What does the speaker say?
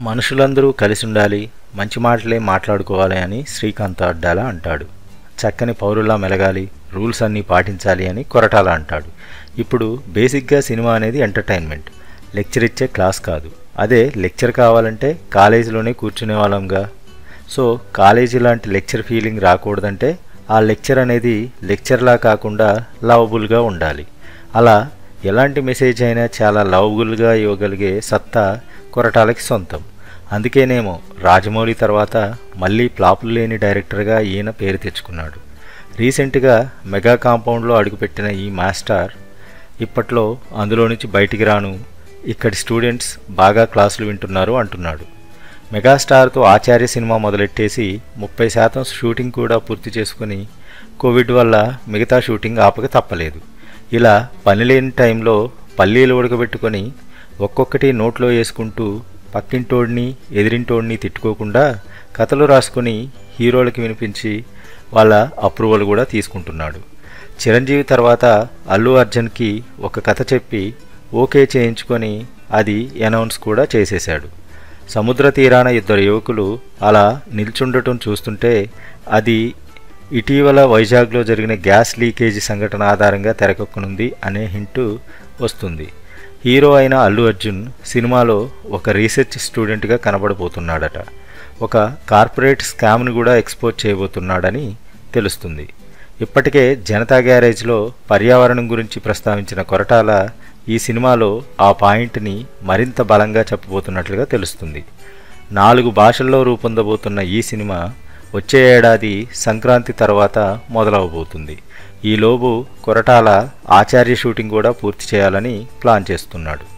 మనుషులందరూ కలిసి ఉండాలి మంచి మాటలే మాట్లాడుకోవాలి అని శ్రీకాంత్ అడ్డాల అంటాడు చక్కని పౌరులా మెలగాలి రూల్స్ అన్నీ పాటించాలి అని కొరటాల అంటాడు ఇప్పుడు బేసిక్గా సినిమా అనేది ఎంటర్టైన్మెంట్ లెక్చర్ ఇచ్చే క్లాస్ కాదు అదే లెక్చర్ కావాలంటే కాలేజీలోనే కూర్చునే వాళ్ళంగా సో కాలేజీ లాంటి లెక్చర్ ఫీలింగ్ రాకూడదంటే ఆ లెక్చర్ అనేది లెక్చర్లా కాకుండా లవబుల్గా ఉండాలి అలా ఎలాంటి మెసేజ్ అయినా చాలా లవబుల్గా ఇవ్వగలిగే సత్తా కొరటాలకి సొంతం అందుకేనేమో రాజమౌళి తర్వాత మళ్ళీ ప్లాపులు లేని డైరెక్టర్గా ఈయన పేరు తెచ్చుకున్నాడు రీసెంట్గా మెగా కాంపౌండ్లో అడుగుపెట్టిన ఈ మాస్టర్ ఇప్పట్లో అందులో నుంచి బయటికి రాను ఇక్కడి స్టూడెంట్స్ బాగా క్లాసులు వింటున్నారు అంటున్నాడు మెగాస్టార్తో ఆచార్య సినిమా మొదలెట్టేసి ముప్పై శాతం షూటింగ్ కూడా పూర్తి చేసుకుని కోవిడ్ వల్ల మిగతా షూటింగ్ ఆపక తప్పలేదు ఇలా పనిలేని టైంలో పల్లీలు ఉడకబెట్టుకొని ఒక్కొక్కటి నోట్లో వేసుకుంటూ పక్కింటోడిని ఎదిరింటోడిని తిట్టుకోకుండా కథలు రాసుకొని హీరోలకి వినిపించి వాళ్ళ అప్రూవల్ కూడా తీసుకుంటున్నాడు చిరంజీవి తర్వాత అల్లు అర్జున్కి ఒక కథ చెప్పి ఓకే చేయించుకొని అది అనౌన్స్ కూడా చేసేశాడు సముద్ర తీరాన ఇద్దరు యువకులు అలా నిల్చుండటం చూస్తుంటే అది ఇటీవల వైజాగ్లో జరిగిన గ్యాస్ లీకేజీ సంఘటన ఆధారంగా తెరకెక్కనుంది అనే హింటు వస్తుంది హీరో అయిన అల్లు అర్జున్ సినిమాలో ఒక రీసెర్చ్ స్టూడెంట్గా కనబడబోతున్నాడట ఒక కార్పొరేట్ స్కామ్ను కూడా ఎక్స్పోజ్ చేయబోతున్నాడని తెలుస్తుంది ఇప్పటికే జనతా గ్యారేజ్లో పర్యావరణం గురించి ప్రస్తావించిన కొరటాల ఈ సినిమాలో ఆ పాయింట్ని మరింత బలంగా చెప్పబోతున్నట్లుగా తెలుస్తుంది నాలుగు భాషల్లో రూపొందబోతున్న ఈ సినిమా వచ్చే ఏడాది సంక్రాంతి తర్వాత మొదలవబోతుంది ఈలోపు కొరటాల ఆచార్య షూటింగ్ కూడా పూర్తి చేయాలని ప్లాన్ చేస్తున్నాడు